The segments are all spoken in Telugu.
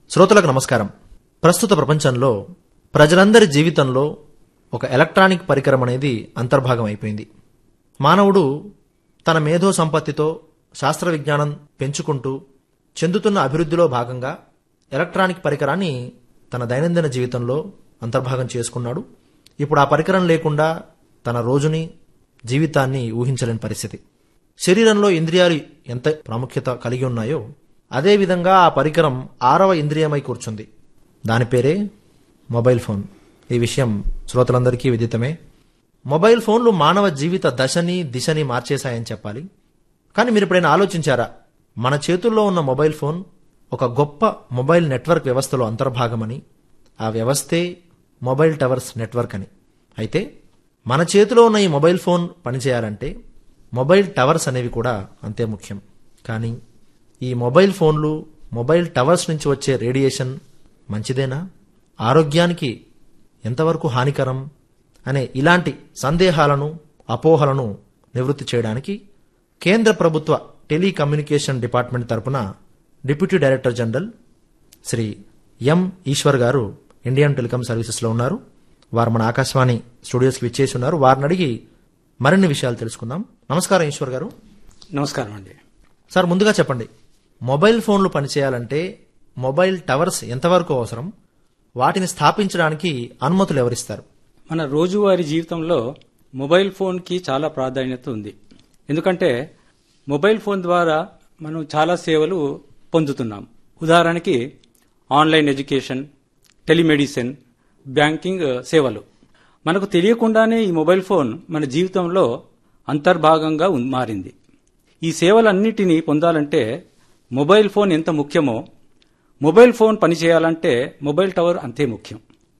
శ్రోతలకు నమస్కారం ప్రస్తుత ప్రపంచంలో ప్రజలందరి జీవితంలో ఒక ఎలక్ట్రానిక్ పరికరం అనేది అంతర్భాగం అయిపోయింది మానవుడు తన మేధో సంపత్తితో శాస్త్ర విజ్ఞానం పెంచుకుంటూ చెందుతున్న అభివృద్ధిలో భాగంగా ఎలక్ట్రానిక్ పరికరాన్ని తన దైనందిన జీవితంలో అంతర్భాగం చేసుకున్నాడు ఇప్పుడు ఆ పరికరం లేకుండా తన రోజుని జీవితాన్ని ఊహించలేని పరిస్థితి శరీరంలో ఇంద్రియాలు ఎంత ప్రాముఖ్యత కలిగి ఉన్నాయో అదేవిధంగా ఆ పరికరం ఆరవ ఇంద్రియమై కూర్చుంది దాని పేరే మొబైల్ ఫోన్ ఈ విషయం శ్రోతలందరికీ విదితమే మొబైల్ ఫోన్లు మానవ జీవిత దశని దిశని మార్చేశాయని చెప్పాలి కానీ మీరు ఎప్పుడైనా ఆలోచించారా మన చేతుల్లో ఉన్న మొబైల్ ఫోన్ ఒక గొప్ప మొబైల్ నెట్వర్క్ వ్యవస్థలో అంతర్భాగమని ఆ వ్యవస్థే మొబైల్ టవర్స్ నెట్వర్క్ అని అయితే మన చేతిలో ఉన్న ఈ మొబైల్ ఫోన్ పనిచేయాలంటే మొబైల్ టవర్స్ అనేవి కూడా అంతే ముఖ్యం కానీ ఈ మొబైల్ ఫోన్లు మొబైల్ టవర్స్ నుంచి వచ్చే రేడియేషన్ మంచిదేనా ఆరోగ్యానికి ఎంతవరకు హానికరం అనే ఇలాంటి సందేహాలను అపోహలను నివృత్తి చేయడానికి కేంద్ర ప్రభుత్వ టెలికమ్యూనికేషన్ డిపార్ట్మెంట్ తరపున deputy director general Shri M Eshwar గారు ఇండియన్ టెలికాం సర్వీసెస్లో ఉన్నారు వారు మన ఆకాశవాణి స్టూడియోస్కి విచ్చేసి ఉన్నారు వారిని అడిగి మరిన్ని విషయాలు తెలుసుకుందాం నమస్కారం ఈశ్వర్ గారు నమస్కారం అండి సార్ ముందుగా చెప్పండి మొబైల్ ఫోన్లు పనిచేయాలంటే మొబైల్ టవర్స్ ఎంతవరకు అవసరం వాటిని స్థాపించడానికి అనుమతులు ఎవరిస్తారు మన రోజువారీ జీవితంలో మొబైల్ ఫోన్కి చాలా ప్రాధాన్యత ఉంది ఎందుకంటే మొబైల్ ఫోన్ ద్వారా మనం చాలా సేవలు పొందుతున్నాం ఉదాహరణకి ఆన్లైన్ ఎడ్యుకేషన్ టెలిమెడిసిన్ బ్యాంకింగ్ సేవలు మనకు తెలియకుండానే ఈ మొబైల్ ఫోన్ మన జీవితంలో అంతర్భాగంగా ఉన్- మారింది ఈ సేవలన్నిటినీ పొందాలంటే మొబైల్ ఫోన్ ఎంత ముఖ్యమో మొబైల్ ఫోన్ పనిచేయాలంటే మొబైల్ టవర్ అంతే ముఖ్యం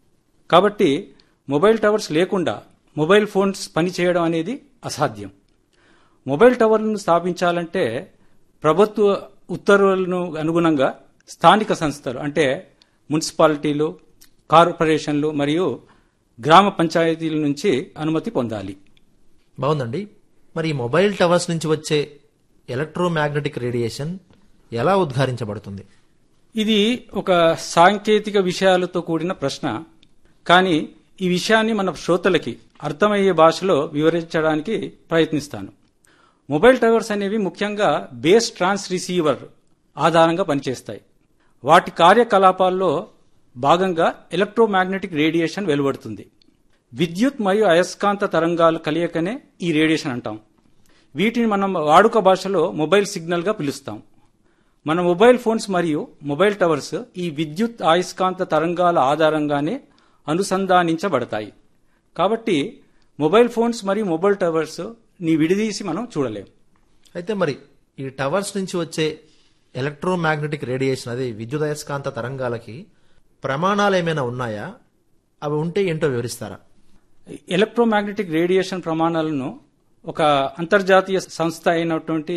కాబట్టి మొబైల్ టవర్స్ లేకుండా మొబైల్ ఫోన్స్ పనిచేయడం అనేది అసాధ్యం మొబైల్ టవర్లను స్థాపించాలంటే ప్రభుత్వ ఉత్తర్వులను అనుగుణంగా స్థానిక సంస్థలు అంటే మున్సిపాలిటీలు కార్పొరేషన్లు మరియు గ్రామ పంచాయతీల నుంచి అనుమతి పొందాలి బాగుందండి మరి ఈ మొబైల్ టవర్స్ నుంచి వచ్చే ఎలక్ట్రోమాగ్నెటిక్ రేడియేషన్ ఎలా ఉద్ఘారించబడుతుంది ఇది ఒక సాంకేతిక విషయాలతో కూడిన ప్రశ్న కానీ ఈ విషయాన్ని మన శ్రోతలకి అర్థమయ్యే భాషలో వివరించడానికి ప్రయత్నిస్తాను మొబైల్ టవర్స్ అనేవి ముఖ్యంగా బేస్ ట్రాన్స్ రిసీవర్ ఆధారంగా పనిచేస్తాయి వాటి కార్యకలాపాల్లో భాగంగా ఎలక్ట్రోమాగ్నెటిక్ రేడియేషన్ వెలువడుతుంది విద్యుత్ మరియు అయస్కాంత తరంగాలు కలియకనే ఈ రేడియేషన్ అంటాం వీటిని మనం వాడుక భాషలో మొబైల్ సిగ్నల్ గా పిలుస్తాం మన మొబైల్ ఫోన్స్ మరియు మొబైల్ టవర్స్ ఈ విద్యుత్ అయస్కాంత తరంగాల ఆధారంగానే అనుసంధానించబడతాయి కాబట్టి మొబైల్ ఫోన్స్ మరియు మొబైల్ టవర్స్ ని విడిదీసి మనం చూడలేం అయితే మరి ఈ టవర్స్ నుంచి వచ్చే ఎలక్ట్రోమాగ్నెటిక్ రేడియేషన్ అదే విద్యుదయస్కాంత తరంగాలకి ప్రమాణాలు ఏమైనా ఉన్నాయా అవి ఉంటే ఏంటో వివరిస్తారా ఎలక్ట్రోమాగ్నెటిక్ రేడియేషన్ ప్రమాణాలను ఒక అంతర్జాతీయ సంస్థ అయినటువంటి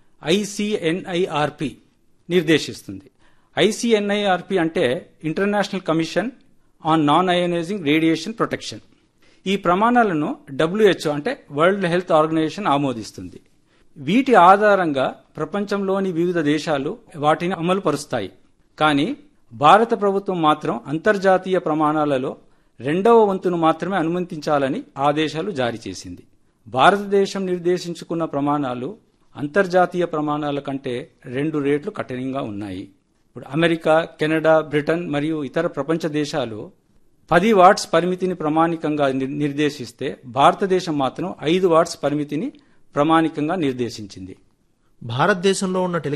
ఐసిఎన్ఐఆర్పి నిర్దేశిస్తుంది ఐసిఎన్ఐఆర్పి అంటే international commission on non ionizing radiation protection ఈ ప్రమాణాలను డబ్ల్యూహెచ్ఓ అంటే వరల్డ్ హెల్త్ ఆర్గనైజేషన్ ఆమోదిస్తుంది వీటి ఆధారంగా ప్రపంచంలోని వివిధ దేశాలు వాటిని అమలు పరుస్తాయి కానీ భారత ప్రభుత్వం మాత్రం అంతర్జాతీయ ప్రమాణాలలో రెండవ వంతును మాత్రమే అనుమతించాలని ఆదేశాలు జారీ చేసింది భారతదేశం నిర్దేశించుకున్న ప్రమాణాలు అంతర్జాతీయ ప్రమాణాల కంటే రెండు రేట్లు కఠినంగా ఉన్నాయి ఇప్పుడు అమెరికా కెనడా బ్రిటన్ మరియు ఇతర ప్రపంచ దేశాలు పది వాట్స్ పరిమితిని ప్రమాణికంగా నిర్- నిర్దేశిస్తే భారతదేశం మాత్రం ఐదు వాట్స్ పరిమితిని ప్రమాణికంగా నిర్దేశించింది భారతదేశంలో ఉన్న